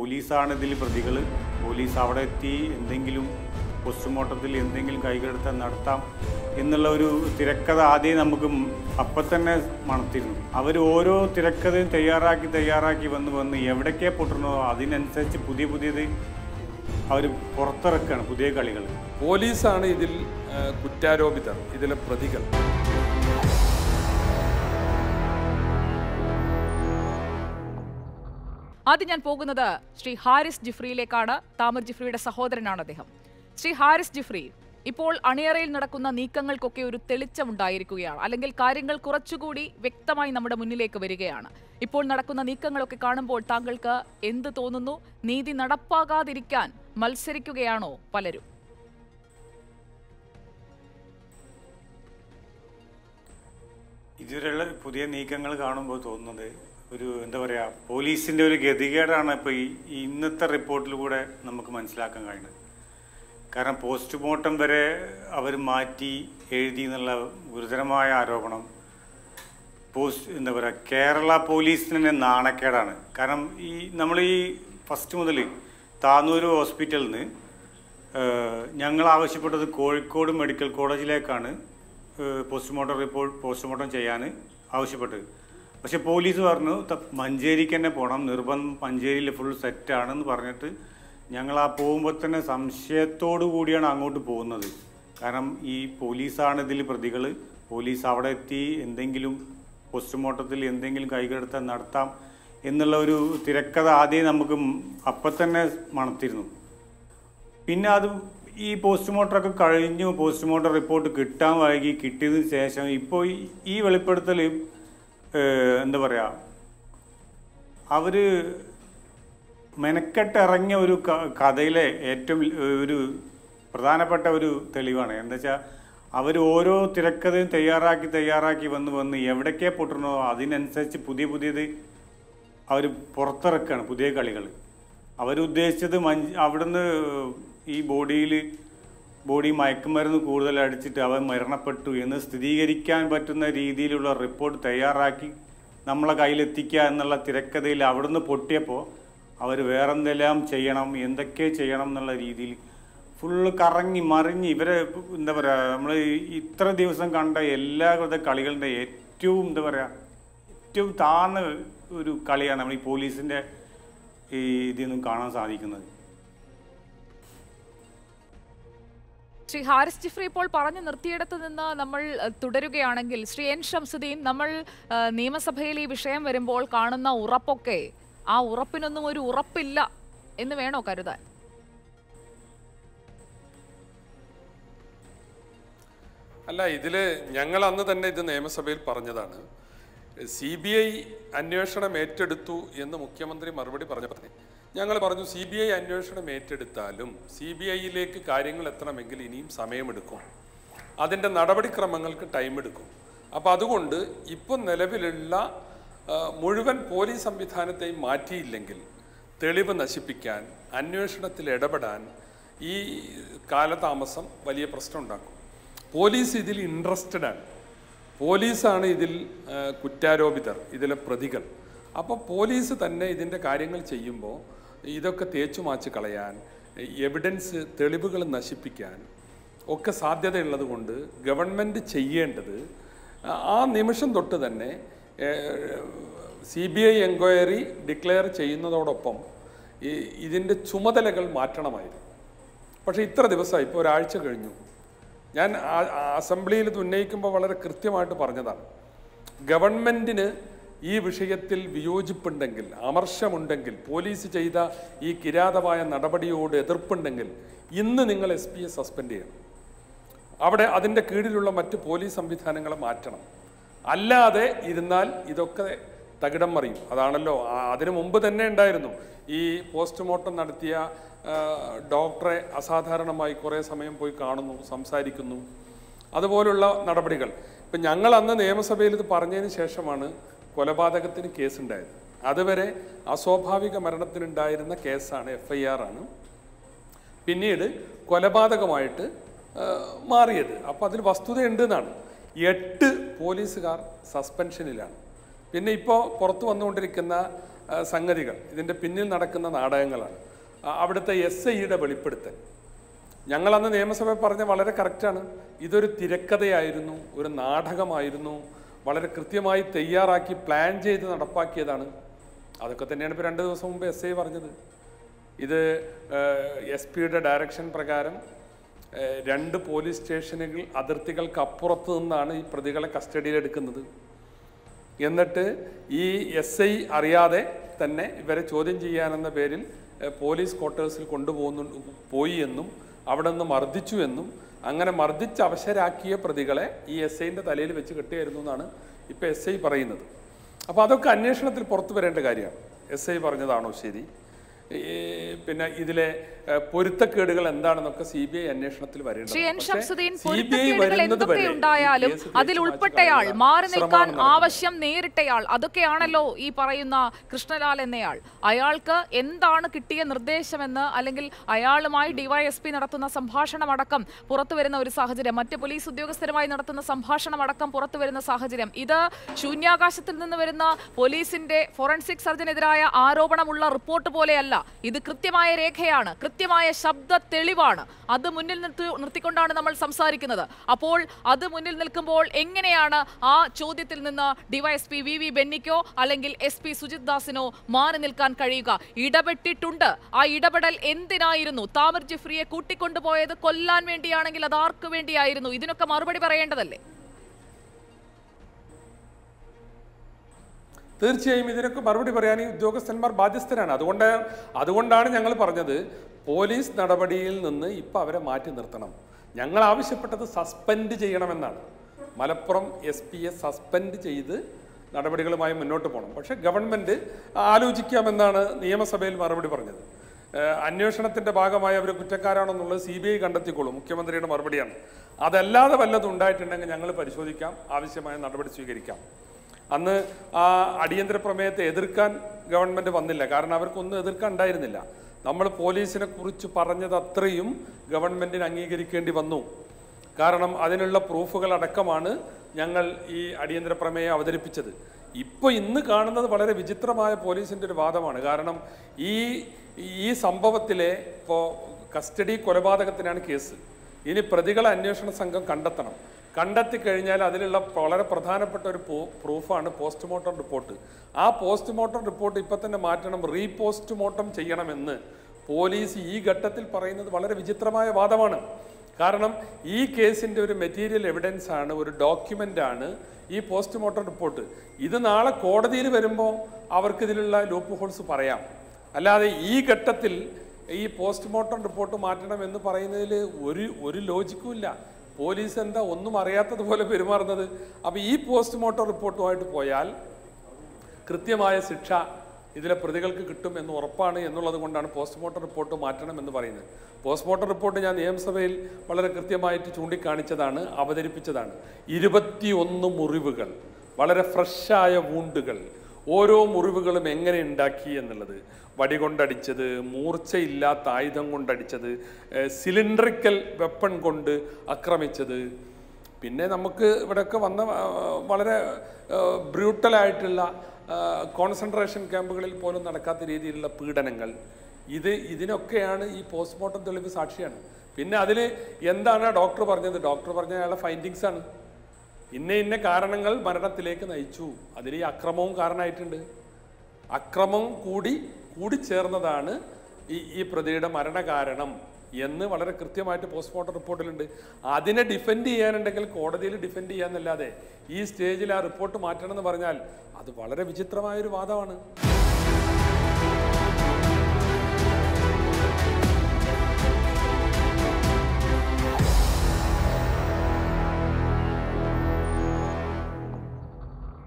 പോലീസാണ് ഇതിൽ പ്രതികൾ പോലീസ് അവിടെ എത്തി എന്തെങ്കിലും പോസ്റ്റ്മോർട്ടത്തിൽ എന്തെങ്കിലും കൈകടത്താൻ നടത്താം എന്നുള്ള ഒരു തിരക്കഥ ആദ്യം നമുക്ക് അപ്പം തന്നെ മണത്തിരുന്നു അവർ ഓരോ തിരക്കഥയും തയ്യാറാക്കി തയ്യാറാക്കി വന്ന് വന്ന് എവിടേക്കേ പൊട്ടണോ അതിനനുസരിച്ച് പുതിയ പുതിയത് അവർ പുറത്തിറക്കുകയാണ് പുതിയ കളികൾ പോലീസാണ് ഇതിൽ ആ, കുറ്റാരോപിതർ ഇതിലെ പ്രതികൾ ആദ്യം ഞാൻ പോകുന്നത് ശ്രീ ഹാരിസ് ജിഫ്രിയിലേക്കാണ് താമർ ജിഫ്രിയുടെ സഹോദരനാണ് അദ്ദേഹം ശ്രീ ഹാരിസ് ജിഫ്രി ഇപ്പോൾ അണിയറയിൽ നടക്കുന്ന നീക്കങ്ങൾക്കൊക്കെ ഒരു തെളിച്ചമുണ്ടായിരിക്കുകയാണ് അല്ലെങ്കിൽ കാര്യങ്ങൾ കുറച്ചുകൂടി വ്യക്തമായി നമ്മുടെ മുന്നിലേക്ക് വരികയാണ് ഇപ്പോൾ നടക്കുന്ന നീക്കങ്ങളൊക്കെ കാണുമ്പോൾ താങ്കൾക്ക് എന്ത് തോന്നുന്നു നീതി നടപ്പാകാതിരിക്കാൻ മത്സരിക്കുകയാണോ പലരും ഇതുവരെയുള്ള പുതിയ നീക്കങ്ങൾ കാണുമ്പോൾ തോന്നുന്നത് ഒരു എന്താ പറയുക പോലീസിൻ്റെ ഒരു ഗതികേടാണ് ഇപ്പോൾ ഈ ഈ ഇന്നത്തെ റിപ്പോർട്ടിലൂടെ നമുക്ക് മനസ്സിലാക്കാൻ കഴിയുന്നത് കാരണം പോസ്റ്റ്മോർട്ടം വരെ അവർ മാറ്റി എഴുതി എന്നുള്ള ഗുരുതരമായ ആരോപണം പോസ്റ്റ് എന്താ പറയുക കേരള പോലീസിന് തന്നെ നാണക്കേടാണ് കാരണം ഈ നമ്മൾ ഈ ഫസ്റ്റ് മുതൽ താന്നൂർ ഹോസ്പിറ്റലിൽ നിന്ന് ഞങ്ങൾ ആവശ്യപ്പെട്ടത് കോഴിക്കോട് മെഡിക്കൽ കോളേജിലേക്കാണ് ഏഹ്, പോസ്റ്റ്മോർട്ടം റിപ്പോർട്ട് പോസ്റ്റ്മോർട്ടം ചെയ്യാൻ ആവശ്യപ്പെട്ടത് പക്ഷെ പോലീസ് പറഞ്ഞു ത- മഞ്ചേരിക്ക് തന്നെ പോകണം നിർബന്ധം മഞ്ചേരിയിൽ ഫുൾ സെറ്റാണെന്ന് പറഞ്ഞിട്ട് ഞങ്ങൾ ആ പോകുമ്പോൾ തന്നെ സംശയത്തോടു കൂടിയാണ് അങ്ങോട്ട് പോകുന്നത് കാരണം ഈ പോലീസാണ് ഇതിൽ പ്രതികൾ പോലീസ് അവിടെ എത്തി എന്തെങ്കിലും പോസ്റ്റ്മോർട്ടത്തിൽ എന്തെങ്കിലും കൈകടത്താൻ നടത്താം എന്നുള്ള ഒരു തിരക്കഥ ആദ്യം നമുക്ക് അപ്പം തന്നെ മണത്തിരുന്നു പിന്നെ അത് ഈ പോസ്റ്റ്മോർട്ടമൊക്കെ കഴിഞ്ഞു പോസ്റ്റ്മോർട്ടം റിപ്പോർട്ട് കിട്ടാൻ വൈകി കിട്ടിയതിന് ശേഷം ഇപ്പോൾ ഈ- ഈ വെളിപ്പെടുത്തൽ എന്താ പറയുക അവർ മെനക്കെട്ടിറങ്ങിയ ഒരു ക- കഥയിലെ ഏറ്റവും ഒരു പ്രധാനപ്പെട്ട ഒരു തെളിവാണ് എന്താ വെച്ചാൽ അവർ ഓരോ തിരക്കഥയും തയ്യാറാക്കി തയ്യാറാക്കി വന്ന് വന്ന് എവിടേക്കേ പൊട്ടണോ അതിനനുസരിച്ച് പുതിയ പുതിയത് അവർ പുറത്തിറക്കുകയാണ് പുതിയ കളികൾ അവരുദ്ദേശിച്ചത് മഞ്ച് അവിടുന്ന് ഈ ബോഡിയിൽ ബോഡി മയക്കുമരുന്ന് കൂടുതൽ അടിച്ചിട്ട് അവൻ മരണപ്പെട്ടു എന്ന് സ്ഥിരീകരിക്കാൻ പറ്റുന്ന രീതിയിലുള്ള റിപ്പോർട്ട് തയ്യാറാക്കി നമ്മളെ കയ്യിലെത്തിക്കുക എന്നുള്ള തിരക്കഥയിൽ അവിടുന്ന് പൊട്ടിയപ്പോൾ അവർ വേറെന്തെല്ലാം ചെയ്യണം എന്തൊക്കെ ചെയ്യണം എന്നുള്ള രീതിയിൽ ഫുള്ള് കറങ്ങി മറിഞ്ഞ് ഇവരെ എന്താ പറയുക നമ്മൾ ഇത്ര ദിവസം കണ്ട എല്ലാവിധ കളികളുടെ ഏറ്റവും എന്താ പറയുക ഏറ്റവും താഴ്ന്ന ഒരു കളിയാണ് നമ്മൾ ഈ പോലീസിൻ്റെ ഈ ഇതിൽ നിന്നും കാണാൻ സാധിക്കുന്നത് ശ്രീ ഹാരിസ് ജിഫ്രി ഇപ്പോൾ പറഞ്ഞു നിർത്തിയിടത്ത് നിന്ന് നമ്മൾ അഹ്, തുടരുകയാണെങ്കിൽ ശ്രീ എൻ ഷംസുദ്ദീൻ നമ്മൾ അഹ്, നിയമസഭയിൽ ഈ വിഷയം വരുമ്പോൾ കാണുന്ന ഉറപ്പൊക്കെ ആ ഉറപ്പിനൊന്നും ഒരു ഉറപ്പില്ല എന്ന് വേണോ കരുതാൻ അല്ല ഇതിൽ ഞങ്ങൾ അന്ന് തന്നെ ഇത് നിയമസഭയിൽ പറഞ്ഞതാണ് സി ബി ഐ അന്വേഷണം ഏറ്റെടുത്തു എന്ന് മുഖ്യമന്ത്രി മറുപടി പറഞ്ഞപ്പോൾ ഞങ്ങൾ പറഞ്ഞു സി ബി ഐ അന്വേഷണം ഏറ്റെടുത്താലും സി ബി ഐയിലേക്ക് കാര്യങ്ങൾ എത്തണമെങ്കിൽ ഇനിയും സമയമെടുക്കും അതിൻ്റെ നടപടിക്രമങ്ങൾക്ക് ടൈം എടുക്കും അപ്പോൾ അതുകൊണ്ട് ഇപ്പം നിലവിലുള്ള ആ, മുഴുവൻ പോലീസ് സംവിധാനത്തെയും മാറ്റിയില്ലെങ്കിൽ തെളിവ് നശിപ്പിക്കാൻ അന്വേഷണത്തിൽ ഇടപെടാൻ ഈ കാലതാമസം വലിയ പ്രശ്നം ഉണ്ടാക്കും പോലീസ് ഇതിൽ ഇൻട്രസ്റ്റഡ് ആണ് പോലീസാണ് ഇതിൽ ആ, കുറ്റാരോപിതർ ഇതിലെ പ്രതികൾ അപ്പോൾ പോലീസ് തന്നെ ഇതിൻ്റെ കാര്യങ്ങൾ ചെയ്യുമ്പോൾ ഇതൊക്കെ തേച്ചു മാച്ച് കളയാൻ എവിഡൻസ് തെളിവുകൾ നശിപ്പിക്കാൻ ഒക്കെ സാധ്യതയുള്ളത് കൊണ്ട് ഗവൺമെൻറ് ചെയ്യേണ്ടത് ആ നിമിഷം തൊട്ട് തന്നെ C B I enquiry declare ചെയ്യുന്നതോടൊപ്പം ഈ ഇതിൻ്റെ ചുമതലകൾ മാറ്റണമായിരുന്നു പക്ഷേ ഇത്ര ദിവസമായി ഇപ്പോൾ ഒരാഴ്ച കഴിഞ്ഞു ഞാൻ ആ- ആ അസംബ്ലിയിൽ ഇത് ഉന്നയിക്കുമ്പോൾ വളരെ കൃത്യമായിട്ട് പറഞ്ഞതാണ് ഗവൺമെൻറ്റിന് ഈ വിഷയത്തിൽ വിയോജിപ്പുണ്ടെങ്കിൽ അമർഷമുണ്ടെങ്കിൽ പോലീസ് ചെയ്ത ഈ കിരാതമായ നടപടിയോട് എതിർപ്പുണ്ടെങ്കിൽ ഇന്ന് നിങ്ങൾ എസ് പിയെ സസ്പെൻഡ് ചെയ്യണം അവിടെ അതിൻ്റെ കീഴിലുള്ള മറ്റ് പോലീസ് സംവിധാനങ്ങളെ മാറ്റണം അല്ലാതെ ഇരുന്നാൽ ഇതൊക്കെ തകിടം മറിയും അതാണല്ലോ ആ- അതിനു മുമ്പ് തന്നെ ഉണ്ടായിരുന്നു ഈ പോസ്റ്റ്മോർട്ടം നടത്തിയ ആ, ഡോക്ടറെ അസാധാരണമായി കുറേ സമയം പോയി കാണുന്നു സംസാരിക്കുന്നു അതുപോലുള്ള നടപടികൾ ഇപ്പം ഞങ്ങൾ അന്ന് നിയമസഭയിൽ ഇത് പറഞ്ഞതിന് ശേഷമാണ് കൊലപാതകത്തിന് കേസുണ്ടായത് അതുവരെ അസ്വാഭാവിക മരണത്തിനുണ്ടായിരുന്ന കേസാണ് എഫ് ഐ ആർ ആണ് പിന്നീട് കൊലപാതകമായിട്ട് ആ, മാറിയത് അപ്പോൾ അതിൽ വസ്തുതയുണ്ട് എന്നാണ് എട്ട് പോലീസുകാർ സസ്പെൻഷനിലാണ് പിന്നെ ഇപ്പോൾ പുറത്തു വന്നുകൊണ്ടിരിക്കുന്ന ആ, സംഗതികൾ ഇതിൻ്റെ പിന്നിൽ നടക്കുന്ന നാടകങ്ങളാണ് ആ, അവിടുത്തെ എസ് ഐയുടെ വെളിപ്പെടുത്തൽ ഞങ്ങളന്ന് നിയമസഭ പറഞ്ഞ വളരെ കറക്റ്റാണ് ഇതൊരു തിരക്കഥയായിരുന്നു ഒരു നാടകമായിരുന്നു വളരെ കൃത്യമായി തയ്യാറാക്കി പ്ലാൻ ചെയ്ത് നടപ്പാക്കിയതാണ് അതൊക്കെ തന്നെയാണ് ഇപ്പോൾ രണ്ട് ദിവസം മുമ്പ് എസ് ഐ പറഞ്ഞത് ഇത് എസ് പിയുടെ ഡയറക്ഷൻ പ്രകാരം ഏഹ്, രണ്ട് പോലീസ് സ്റ്റേഷനുകൾ അതിർത്തികൾക്ക് അപ്പുറത്ത് നിന്നാണ് ഈ പ്രതികളെ കസ്റ്റഡിയിലെടുക്കുന്നത് എന്നിട്ട് ഈ എസ് ഐ അറിയാതെ തന്നെ ഇവരെ ചോദ്യം ചെയ്യാനെന്ന പേരിൽ ഏഹ്, പോലീസ് ക്വാർട്ടേഴ്സിൽ കൊണ്ടുപോകുന്നു പോയി എന്നും അവിടെ നിന്ന് മർദ്ദിച്ചു എന്നും അങ്ങനെ മർദ്ദിച്ച് അവശരാക്കിയ പ്രതികളെ ഈ എസ് ഐൻ്റെ തലയിൽ വെച്ച് കെട്ടിയായിരുന്നു എന്നാണ് ഇപ്പോൾ എസ് ഐ പറയുന്നത് അപ്പോൾ അതൊക്കെ അന്വേഷണത്തിൽ പുറത്തു വരേണ്ട കാര്യമാണ് എസ് ഐ പറഞ്ഞതാണോ ശരി ഈ പിന്നെ ഇതിലെ ഏഹ്, പൊരുത്തക്കേടുകൾ എന്താണെന്നൊക്കെ സി ബി ഐ അന്വേഷണത്തിൽ ശ്രീ എൻ വരേണ്ടത് ഷംസുദ്ദീൻ CBI പൊരുത്തക്കേടുകൾ വരുന്നത് എന്തൊക്കെ വരെ ഈ ഉണ്ടായാലും കേസ് അതിൽ തേച്ച് ഉൾപ്പെട്ടയാൾ മാറ്റാനുള്ള മാറി നിൽക്കാൻ ശ്രമമാണ് നടക്കുന്നത്. ആവശ്യം നേരിട്ടയാൾ അതൊക്കെയാണല്ലോ ഈ പറയുന്ന കൃഷ്ണലാൽ എന്നയാൾ അയാൾക്ക് എന്താണ് കിട്ടിയ നിർദ്ദേശമെന്ന് അല്ലെങ്കിൽ അയാളുമായി ഡിവൈഎസ്പി നടത്തുന്ന സംഭാഷണം അടക്കം പുറത്തു വരുന്ന ഒരു സാഹചര്യം മറ്റ് പോലീസ് ഉദ്യോഗസ്ഥരുമായി നടത്തുന്ന സംഭാഷണം അടക്കം പുറത്തു വരുന്ന സാഹചര്യം ഇത് ശൂന്യാകാശത്തിൽ നിന്ന് വരുന്ന പോലീസിന്റെ ഫോറൻസിക് സർജനെതിരായ ആരോപണമുള്ള റിപ്പോർട്ട് പോലെയല്ല ഇത് കൃത്യമായ രേഖയാണ് കൃത്യമായ ശബ്ദ തെളിവാണ് അത് മുന്നിൽ നിർത്തി നിർത്തിക്കൊണ്ടാണ് നമ്മൾ സംസാരിക്കുന്നത് അപ്പോൾ അത് മുന്നിൽ നിൽക്കുമ്പോൾ എങ്ങനെയാണ് ആ ചോദ്യത്തിൽ നിന്ന് ഡിവൈഎസ്പി വി വി ബെന്നിക്കോ അല്ലെങ്കിൽ എസ് പി സുജിത് ദാസിനോ മാറി നിൽക്കാൻ കഴിയുക ഇടപെട്ടിട്ടുണ്ട് ആ ഇടപെടൽ എന്തിനായിരുന്നു താമർ ജിഫ്രിയെ കൂട്ടിക്കൊണ്ടുപോയത് കൊല്ലാൻ വേണ്ടിയാണെങ്കിൽ അത് ആർക്കു വേണ്ടിയായിരുന്നു ഇതിനൊക്കെ മറുപടി പറയേണ്ടതല്ലേ തീർച്ചയായും ഇതിനൊക്കെ മറുപടി പറയാൻ ഈ ഉദ്യോഗസ്ഥന്മാർ ബാധ്യസ്ഥരാണ് അതുകൊണ്ട് അതുകൊണ്ടാണ് ഞങ്ങൾ പറഞ്ഞത് പോലീസ് നടപടിയിൽ നിന്ന് ഇപ്പം അവരെ മാറ്റി നിർത്തണം ഞങ്ങൾ ആവശ്യപ്പെട്ടത് സസ്പെൻഡ് ചെയ്യണമെന്നാണ് മലപ്പുറം എസ് പിയെ സസ്പെൻഡ് ചെയ്ത് നടപടികളുമായി മുന്നോട്ട് പോകണം പക്ഷേ ഗവൺമെൻറ് ആലോചിക്കാമെന്നാണ് നിയമസഭയിൽ മറുപടി പറഞ്ഞത് ഏഹ് അന്വേഷണത്തിന്റെ ഭാഗമായി അവർ കുറ്റക്കാരാണെന്നുള്ളത് സി ബി ഐ കണ്ടെത്തിക്കോളും മുഖ്യമന്ത്രിയുടെ മറുപടിയാണ് അതല്ലാതെ വല്ലതും ഉണ്ടായിട്ടുണ്ടെങ്കിൽ ഞങ്ങൾ പരിശോധിക്കാം ആവശ്യമായ നടപടി സ്വീകരിക്കാം അന്ന് ആ അടിയന്തര പ്രമേയത്തെ എതിർക്കാൻ ഗവൺമെന്റ് വന്നില്ല കാരണം അവർക്കൊന്നും എതിർക്കാൻ ഉണ്ടായിരുന്നില്ല നമ്മൾ പോലീസിനെ കുറിച്ച് പറഞ്ഞത് അത്രയും ഗവൺമെന്റിന് അംഗീകരിക്കേണ്ടി വന്നു കാരണം അതിനുള്ള പ്രൂഫുകൾ അടക്കമാണ് ഞങ്ങൾ ഈ അടിയന്തര പ്രമേയം അവതരിപ്പിച്ചത് ഇപ്പോൾ ഇന്ന് കാണുന്നത് വളരെ വിചിത്രമായ പോലീസിൻ്റെ ഒരു വാദമാണ് കാരണം ഈ ഈ സംഭവത്തിലെ ഇപ്പോൾ കസ്റ്റഡി കൊലപാതകത്തിനാണ് കേസ് ഇനി പ്രതികളെ അന്വേഷണ സംഘം കണ്ടെത്തണം കണ്ടെത്തി കഴിഞ്ഞാൽ അതിലുള്ള വളരെ പ്രധാനപ്പെട്ട ഒരു പ്രൂഫാണ് പോസ്റ്റ്മോർട്ടം റിപ്പോർട്ട് ആ പോസ്റ്റ്മോർട്ടം റിപ്പോർട്ട് ഇപ്പം തന്നെ മാറ്റണം റീപോസ്റ്റ്മോർട്ടം ചെയ്യണമെന്ന് പോലീസ് ഈ ഘട്ടത്തിൽ പറയുന്നത് വളരെ വിചിത്രമായ വാദമാണ് കാരണം ഈ കേസിൻ്റെ ഒരു മെറ്റീരിയൽ എവിഡൻസ് ആണ് ഒരു ഡോക്യുമെൻ്റ് ആണ് ഈ പോസ്റ്റ്മോർട്ടം റിപ്പോർട്ട് ഇത് നാളെ കോടതിയിൽ വരുമ്പോൾ അവർക്ക് ഇതിലുള്ള ലൂപ്പ് ഹോൾസ് പറയാം അല്ലാതെ ഈ ഘട്ടത്തിൽ ഈ പോസ്റ്റ്മോർട്ടം റിപ്പോർട്ട് മാറ്റണം എന്ന് പറയുന്നതിൽ ഒരു ഒരു ലോജിക്കും ഇല്ല പോലീസ് എന്താ ഒന്നും അറിയാത്തതുപോലെ പെരുമാറുന്നത് അപ്പോൾ ഈ പോസ്റ്റ്മോർട്ടം റിപ്പോർട്ടുമായിട്ട് പോയാൽ കൃത്യമായ ശിക്ഷ ഇതിലെ പ്രതികൾക്ക് കിട്ടും എന്ന് ഉറപ്പാണ് എന്നുള്ളത് കൊണ്ടാണ് പോസ്റ്റ്മോർട്ടം റിപ്പോർട്ട് മാറ്റണം എന്ന് പറയുന്നത് പോസ്റ്റ്മോർട്ടം റിപ്പോർട്ട് ഞാൻ നിയമസഭയിൽ വളരെ കൃത്യമായിട്ട് ചൂണ്ടിക്കാണിച്ചതാണ് അവതരിപ്പിച്ചതാണ് ഇരുപത്തിയൊന്ന് മുറിവുകൾ വളരെ ഫ്രഷായ വൂണ്ടുകൾ ഓരോ മുറിവുകളും എങ്ങനെ ഉണ്ടാക്കി എന്നുള്ളത് വടി കൊണ്ടടിച്ചത് മൂർച്ചയില്ലാത്ത ആയുധം കൊണ്ടടിച്ചത് സിലിണ്ടറിക്കൽ വെപ്പൺ കൊണ്ട് ആക്രമിച്ചത് പിന്നെ നമുക്ക് ഇവിടെയൊക്കെ വന്ന ആ, വളരെ ബ്രൂട്ടലായിട്ടുള്ള കോൺസെൻട്രേഷൻ ക്യാമ്പുകളിൽ പോലും നടക്കാത്ത രീതിയിലുള്ള പീഡനങ്ങൾ ഇത് ഇതിനൊക്കെയാണ് ഈ പോസ്റ്റ്മോർട്ടം തെളിവ് സാക്ഷിയാണ് പിന്നെ അതിൽ എന്താണ് ഡോക്ടർ പറഞ്ഞത് ഡോക്ടർ പറഞ്ഞ അയാളുടെ ഫൈൻഡിങ്സ് ആണ് ഇന്ന ഇന്ന കാരണങ്ങൾ മരണത്തിലേക്ക് നയിച്ചു അതിൽ ഈ അക്രമവും കാരണമായിട്ടുണ്ട് അക്രമം കൂടി കൂടിച്ചേർന്നതാണ് ഈ ഈ പ്രതിയുടെ മരണകാരണം എന്ന് വളരെ കൃത്യമായിട്ട് പോസ്റ്റ്മോർട്ടം റിപ്പോർട്ടിലുണ്ട് അതിനെ ഡിഫെൻഡ് ചെയ്യാനുണ്ടെങ്കിൽ കോടതിയിൽ ഡിഫെൻഡ് ചെയ്യാന്നല്ലാതെ ഈ സ്റ്റേജിൽ ആ റിപ്പോർട്ട് മാറ്റണം എന്ന് പറഞ്ഞാൽ അത് വളരെ വിചിത്രമായൊരു വാദമാണ്